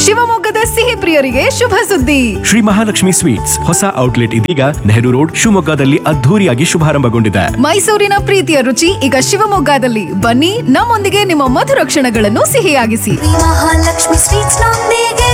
ಶಿವಮೊಗ್ಗದ ಸಿಹಿ ಪ್ರಿಯರಿಗೆ ಶುಭ ಸುದ್ದಿ ಶ್ರೀ ಮಹಾಲಕ್ಷ್ಮಿ ಸ್ವೀಟ್ಸ್ ಹೊಸ ಔಟ್ಲೆಟ್ ಇದೀಗ ನೆಹರು ರೋಡ್ ಶಿವಮೊಗ್ಗದಲ್ಲಿ ಅದ್ಧೂರಿಯಾಗಿ ಶುಭಾರಂಭಗೊಂಡಿದೆ ಮೈಸೂರಿನ ಪ್ರೀತಿಯ ರುಚಿ ಈಗ ಶಿವಮೊಗ್ಗದಲ್ಲಿ ಬನ್ನಿ ನಮ್ಮೊಂದಿಗೆ ನಿಮ್ಮ ಮಧುರ ಕ್ಷಣಗಳನ್ನು ಸಿಹಿಯಾಗಿಸಿ ಮಹಾಲಕ್ಷ್ಮಿ ಸ್ವೀಟ್ಸ್ ನೊಂದಿಗೆ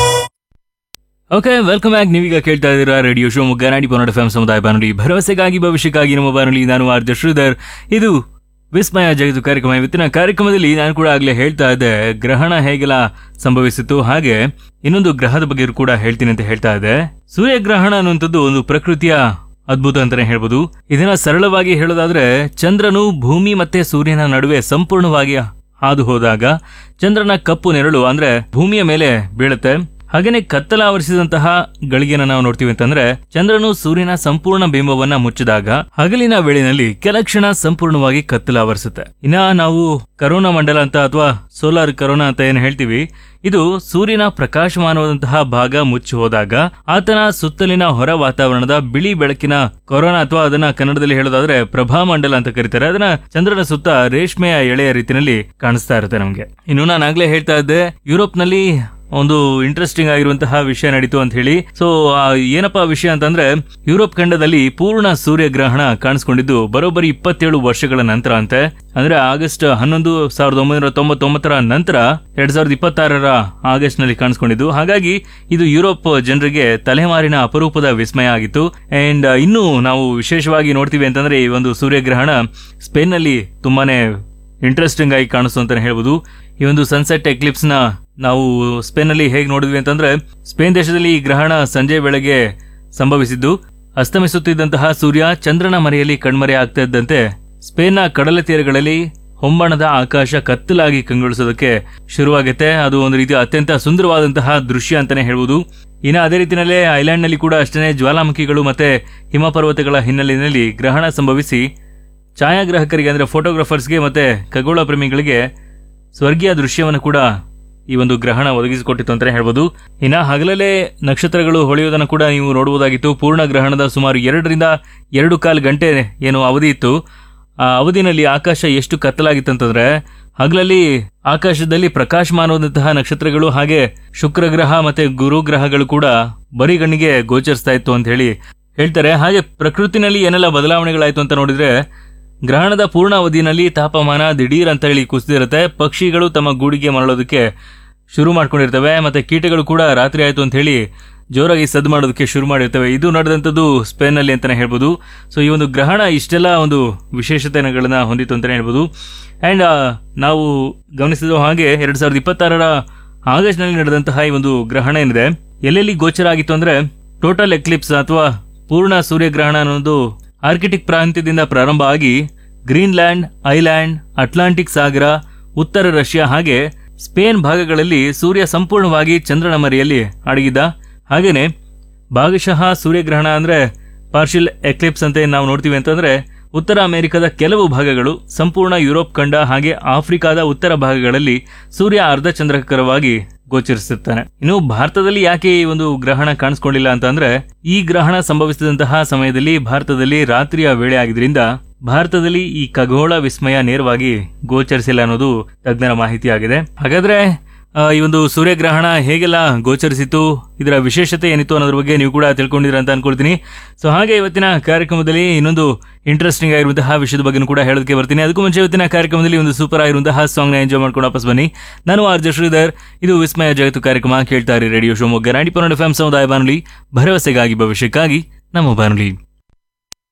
ಓಕೆ ವೆಲ್ಕಮ್ ಬ್ಯಾಕ್ ನೀವೀಗ ಕೇಳ್ತಾ ಇದ್ದೀರಾ ರೇಡಿಯೋ ಶಿವಮೊಗ್ಗ ನಾಡಿ ಪನ್ನಡ ಎಫ್ ಸಮುದಾಯ ಬಾನುಲಿ ಭರವಸೆಗಾಗಿ ಭವಿಷ್ಯಕ್ಕಾಗಿ ನಮ್ಮ ಬಾನುಲಿ ನಾನು ಆರ್ಜ ಶ್ರೀಧರ್ ಇದು ವಿಸ್ಮಯ ಜಗತ್ತು ಕಾರ್ಯಕ್ರಮ ಇವತ್ತಿನ ಕಾರ್ಯಕ್ರಮದಲ್ಲಿ ನಾನು ಕೂಡ ಆಗ್ಲೇ ಹೇಳ್ತಾ ಇದ್ದೆ ಗ್ರಹಣ ಹೇಗೆಲ್ಲ ಸಂಭವಿಸಿತು ಹಾಗೆ ಇನ್ನೊಂದು ಗ್ರಹದ ಬಗ್ಗೆ ಕೂಡ ಹೇಳ್ತೀನಿ ಅಂತ ಹೇಳ್ತಾ ಇದ್ದೆ ಸೂರ್ಯಗ್ರಹಣ ಅನ್ನುವಂಥದ್ದು ಒಂದು ಪ್ರಕೃತಿಯ ಅದ್ಭುತ ಅಂತಾನೆ ಹೇಳ್ಬೋದು ಇದನ್ನ ಸರಳವಾಗಿ ಹೇಳೋದಾದ್ರೆ ಚಂದ್ರನು ಭೂಮಿ ಮತ್ತೆ ಸೂರ್ಯನ ನಡುವೆ ಸಂಪೂರ್ಣವಾಗಿ ಹಾದು ಹೋದಾಗ ಚಂದ್ರನ ಕಪ್ಪು ನೆರಳು ಅಂದ್ರೆ ಭೂಮಿಯ ಮೇಲೆ ಬೀಳುತ್ತೆ ಹಾಗೇನೆ ಕತ್ತಲ ಆವರಿಸಿದಂತಹ ಗಳಿಗೆನ ನಾವು ನೋಡ್ತೀವಿ ಅಂತಂದ್ರೆ ಚಂದ್ರನು ಸೂರ್ಯನ ಸಂಪೂರ್ಣ ಬಿಂಬವನ್ನ ಮುಚ್ಚಿದಾಗ ಹಗಲಿನ ವೇಳೆನಲ್ಲಿ ಕೆಲ ಕ್ಷಣ ಸಂಪೂರ್ಣವಾಗಿ ಕತ್ತಲ ಆವರಿಸುತ್ತೆ ಇನ್ನ ನಾವು ಕರೋನಾ ಮಂಡಲ ಅಂತ ಅಥವಾ ಸೋಲಾರ್ ಕರೋನಾ ಅಂತ ಏನ್ ಹೇಳ್ತೀವಿ ಇದು ಸೂರ್ಯನ ಪ್ರಕಾಶಮಾನವಾದಂತಹ ಭಾಗ ಮುಚ್ಚಿ ಹೋದಾಗ ಆತನ ಸುತ್ತಲಿನ ಹೊರ ವಾತಾವರಣದ ಬಿಳಿ ಬೆಳಕಿನ ಕೊರೋನಾ ಅಥವಾ ಅದನ್ನ ಕನ್ನಡದಲ್ಲಿ ಹೇಳೋದಾದ್ರೆ ಪ್ರಭಾಮಂಡಲ ಅಂತ ಕರೀತಾರೆ ಅದನ್ನ ಚಂದ್ರನ ಸುತ್ತ ರೇಷ್ಮೆಯ ಎಳೆಯ ರೀತಿಯಲ್ಲಿ ಕಾಣಿಸ್ತಾ ಇರುತ್ತೆ ನಮ್ಗೆ ಇನ್ನು ನಾನು ಆಗ್ಲೇ ಹೇಳ್ತಾ ಇದ್ದೆ ಯುರೋಪ್ ನಲ್ಲಿ ಒಂದು ಇಂಟ್ರೆಸ್ಟಿಂಗ್ ಆಗಿರುವಂತಹ ವಿಷಯ ನಡೀತು ಅಂತ ಹೇಳಿ ಸೊ ಏನಪ್ಪಾ ವಿಷಯ ಅಂತಂದ್ರೆ ಯುರೋಪ್ ಖಂಡದಲ್ಲಿ ಪೂರ್ಣ ಸೂರ್ಯಗ್ರಹಣ ಕಾಣಿಸ್ಕೊಂಡಿದ್ದು ಬರೋಬ್ಬರಿ ಇಪ್ಪತ್ತೇಳು ವರ್ಷಗಳ ನಂತರ ಅಂತೆ ಅಂದ್ರೆ ಆಗಸ್ಟ್ ಹನ್ನೊಂದು ಸಾವಿರದ ಒಂಬೈನೂರ ತೊಂಬತ್ತೊಂಬತ್ತರ ನಂತರ ಎರಡ್ ಸಾವಿರದ ಇಪ್ಪತ್ತಾರರ ಆಗಸ್ಟ್ ನಲ್ಲಿ ಕಾಣಿಸ್ಕೊಂಡಿದ್ದು ಹಾಗಾಗಿ ಇದು ಯುರೋಪ್ ಜನರಿಗೆ ತಲೆಮಾರಿನ ಅಪರೂಪದ ವಿಸ್ಮಯ ಆಗಿತ್ತು ಅಂಡ್ ಇನ್ನು ನಾವು ವಿಶೇಷವಾಗಿ ನೋಡ್ತೀವಿ ಅಂತಂದ್ರೆ ಈ ಒಂದು ಸೂರ್ಯಗ್ರಹಣ ಸ್ಪೇನ್ ನಲ್ಲಿ ತುಂಬಾನೇ ಇಂಟ್ರೆಸ್ಟಿಂಗ್ ಆಗಿ ಕಾಣಿಸ್ತು ಅಂತಾನೆ ಹೇಳ್ಬೋದು ಈ ಒಂದು ಸನ್ಸೆಟ್ ಎಕ್ಲಿಪ್ಸ್ ನ ನಾವು ಸ್ಪೇನ್ ಅಲ್ಲಿ ಹೇಗೆ ನೋಡಿದ್ವಿ ಅಂತಂದ್ರೆ ಸ್ಪೇನ್ ದೇಶದಲ್ಲಿ ಈ ಗ್ರಹಣ ಸಂಜೆ ವೇಳೆಗೆ ಸಂಭವಿಸಿದ್ದು ಅಸ್ತಮಿಸುತ್ತಿದ್ದಂತಹ ಸೂರ್ಯ ಚಂದ್ರನ ಮರೆಯಲ್ಲಿ ಕಣ್ಮರೆ ಆಗ್ತಾ ಇದ್ದಂತೆ ಸ್ಪೇನ್ನ ಕಡಲ ತೀರಗಳಲ್ಲಿ ಹೊಂಬಣದ ಆಕಾಶ ಕತ್ತಲಾಗಿ ಕಂಗೊಳಿಸೋದಕ್ಕೆ ಶುರುವಾಗುತ್ತೆ ಅದು ಒಂದು ರೀತಿಯ ಅತ್ಯಂತ ಸುಂದರವಾದಂತಹ ದೃಶ್ಯ ಅಂತಾನೆ ಹೇಳ್ಬೋದು ಇನ್ನು ಅದೇ ರೀತಿಯಲ್ಲೇ ಐಲ್ಯಾಂಡ್ ನಲ್ಲಿ ಕೂಡ ಅಷ್ಟೇ ಜ್ವಾಲಾಮುಖಿಗಳು ಮತ್ತೆ ಹಿಮಪರ್ವತಗಳ ಹಿನ್ನೆಲೆಯಲ್ಲಿ ಗ್ರಹಣ ಸಂಭವಿಸಿ ಛಾಯಾಗ್ರಾಹಕರಿಗೆ ಅಂದ್ರೆ ಫೋಟೋಗ್ರಾಫರ್ಸ್ಗೆ ಮತ್ತೆ ಖಗೋಳ ಪ್ರೇಮಿಗಳಿಗೆ ಸ್ವರ್ಗೀಯ ದೃಶ್ಯವನ್ನು ಕೂಡ ಈ ಒಂದು ಗ್ರಹಣ ಒದಗಿಸಿಕೊಟ್ಟಿತ್ತು ಅಂತಾನೆ ಹೇಳ್ಬೋದು ಇನ್ನ ಹಗಲಲ್ಲೇ ನಕ್ಷತ್ರಗಳು ಹೊಳೆಯುವುದನ್ನು ಕೂಡ ನೀವು ನೋಡಬಹುದಾಗಿತ್ತು ಪೂರ್ಣ ಗ್ರಹಣದ ಸುಮಾರು ಎರಡರಿಂದ ಎರಡು ಕಾಲು ಗಂಟೆ ಏನು ಅವಧಿ ಇತ್ತು ಆ ಅವಧಿನಲ್ಲಿ ಆಕಾಶ ಎಷ್ಟು ಕತ್ತಲಾಗಿತ್ತು ಅಂತಂದ್ರೆ ಹಗಲಲ್ಲಿ ಆಕಾಶದಲ್ಲಿ ಪ್ರಕಾಶಮಾನವಾದಂತಹ ನಕ್ಷತ್ರಗಳು ಹಾಗೆ ಶುಕ್ರ ಗ್ರಹ ಮತ್ತೆ ಗುರು ಗ್ರಹಗಳು ಕೂಡ ಬರೀ ಕಣ್ಣಿಗೆ ಗೋಚರಿಸ್ತಾ ಇತ್ತು ಅಂತ ಹೇಳಿ ಹೇಳ್ತಾರೆ ಹಾಗೆ ಪ್ರಕೃತಿನಲ್ಲಿ ಏನೆಲ್ಲ ಬದಲಾವಣೆಗಳಾಯ್ತು ಅಂತ ನೋಡಿದ್ರೆ ಗ್ರಹಣದ ಪೂರ್ಣ ಅವಧಿನಲ್ಲಿ ತಾಪಮಾನ ದಿಢೀರ್ ಅಂತ ಹೇಳಿ ಕುಸಿದಿರುತ್ತೆ ಪಕ್ಷಿಗಳು ತಮ್ಮ ಗೂಡಿಗೆ ಮರಳೋದಕ್ಕೆ ಶುರು ಮಾಡ್ಕೊಂಡಿರ್ತವೆ ಮತ್ತೆ ಕೀಟಗಳು ಕೂಡ ರಾತ್ರಿ ಆಯ್ತು ಅಂತ ಹೇಳಿ ಜೋರಾಗಿ ಸದ್ದು ಮಾಡೋದಕ್ಕೆ ಶುರು ಮಾಡಿರ್ತವೆ ಇದು ನಡೆದಂಥದ್ದು ಸ್ಪೇನ್ ನಲ್ಲಿ ಅಂತಾನೆ ಹೇಳ್ಬೋದು ಸೊ ಈ ಒಂದು ಗ್ರಹಣ ಇಷ್ಟೆಲ್ಲ ಒಂದು ವಿಶೇಷತೆಗಳನ್ನ ಹೊಂದಿತ್ತು ಅಂತಾನೆ ಹೇಳ್ಬೋದು ಅಂಡ್ ನಾವು ಗಮನಿಸಿದ ಹಾಗೆ ಎರಡ್ ಸಾವಿರದ ಇಪ್ಪತ್ತಾರರ ಆಗಸ್ಟ್ ನಲ್ಲಿ ನಡೆದಂತಹ ಈ ಒಂದು ಗ್ರಹಣ ಏನಿದೆ ಎಲ್ಲೆಲ್ಲಿ ಗೋಚರ ಆಗಿತ್ತು ಅಂದ್ರೆ ಟೋಟಲ್ ಎಕ್ಲಿಪ್ಸ್ ಅಥವಾ ಪೂರ್ಣ ಸೂರ್ಯಗ್ರಹಣ ಅನ್ನೋದು ಆರ್ಕಿಟಿಕ್ ಪ್ರಾಂತ್ಯದಿಂದ ಪ್ರಾರಂಭ ಆಗಿ ಗ್ರೀನ್ಲ್ಯಾಂಡ್ ಐಲ್ಯಾಂಡ್ ಅಟ್ಲಾಂಟಿಕ್ ಸಾಗರ ಉತ್ತರ ರಷ್ಯಾ ಹಾಗೆ ಸ್ಪೇನ್ ಭಾಗಗಳಲ್ಲಿ ಸೂರ್ಯ ಸಂಪೂರ್ಣವಾಗಿ ಚಂದ್ರನ ಮರೆಯಲ್ಲಿ ಅಡಗಿದ್ದ ಹಾಗೇನೆ ಭಾಗಶಃ ಸೂರ್ಯಗ್ರಹಣ ಅಂದ್ರೆ ಪಾರ್ಷಿಯಲ್ ಎಕ್ಲಿಪ್ಸ್ ಅಂತ ಏನ್ ನಾವು ನೋಡ್ತೀವಿ ಅಂತಂದ್ರೆ ಉತ್ತರ ಅಮೆರಿಕದ ಕೆಲವು ಭಾಗಗಳು ಸಂಪೂರ್ಣ ಯುರೋಪ್ ಖಂಡ ಹಾಗೆ ಆಫ್ರಿಕಾದ ಉತ್ತರ ಭಾಗಗಳಲ್ಲಿ ಸೂರ್ಯ ಅರ್ಧಚಂದ್ರಕರವಾಗಿ ಗೋಚರಿಸುತ್ತಾನೆ ಇನ್ನು ಭಾರತದಲ್ಲಿ ಯಾಕೆ ಈ ಒಂದು ಗ್ರಹಣ ಕಾಣಿಸ್ಕೊಂಡಿಲ್ಲ ಅಂತಂದ್ರೆ ಈ ಗ್ರಹಣ ಸಂಭವಿಸಿದಂತಹ ಸಮಯದಲ್ಲಿ ಭಾರತದಲ್ಲಿ ರಾತ್ರಿಯ ವೇಳೆ ಆಗಿದ್ರಿಂದ ಭಾರತದಲ್ಲಿ ಈ ಖಗೋಳ ವಿಸ್ಮಯ ನೇರವಾಗಿ ಗೋಚರಿಸಿಲ್ಲ ಅನ್ನೋದು ತಜ್ಞರ ಮಾಹಿತಿಯಾಗಿದೆ ಹಾಗಾದ್ರೆ ಆ, ಈ ಒಂದು ಸೂರ್ಯಗ್ರಹಣ ಹೇಗೆಲ್ಲ ಗೋಚರಿಸಿತು ಇದರ ವಿಶೇಷತೆ ಏನಿತ್ತು ಅನ್ನೋದ್ರ ಬಗ್ಗೆ ನೀವು ಕೂಡ ತಿಳ್ಕೊಂಡಿದ್ರ ಅಂತ ಅನ್ಕೊಳ್ತೀನಿ ಸೊ ಹಾಗೆ ಇವತ್ತಿನ ಕಾರ್ಯಕ್ರಮದಲ್ಲಿ ಇನ್ನೊಂದು ಇಂಟ್ರೆಸ್ಟಿಂಗ್ ಆಗಿರುವಂತಹ ವಿಷಯದ ಬಗ್ಗೆ ಕೂಡ ಹೇಳೋದಕ್ಕೆ ಬರ್ತೀನಿ ಅದಕ್ಕೂ ಮುಂಚೆ ಇವತ್ತಿನ ಕಾರ್ಯಕ್ರಮದಲ್ಲಿ ಒಂದು ಸೂಪರ್ ಆಗಿರುವಂತಹ ಸಾಂಗ್ ನ ಎಂಜಾಯ್ ಮಾಡ್ಕೊಂಡು ವಾಪಸ್ ಬನ್ನಿ ನಾನು ಆರ್ ಜೆ ಶ್ರೀಧರ್ ಇದು ವಿಸ್ಮಯ ಜಗತ್ತು ಕಾರ್ಯಕ್ರಮ ಕೇಳ್ತಾ ಇರಿ ರೇಡಿಯೋ ಶಿವಮೊಗ್ಗ ನಾಡಿ ಪನ್ನಡ ಎಫ್ ಸಮುದಾಯ ಬಾನುಲಿ ಭರವಸೆಗಾಗಿ ಭವಿಷ್ಯಕ್ಕಾಗಿ ನಮ್ಮ ಬಾನುಲಿ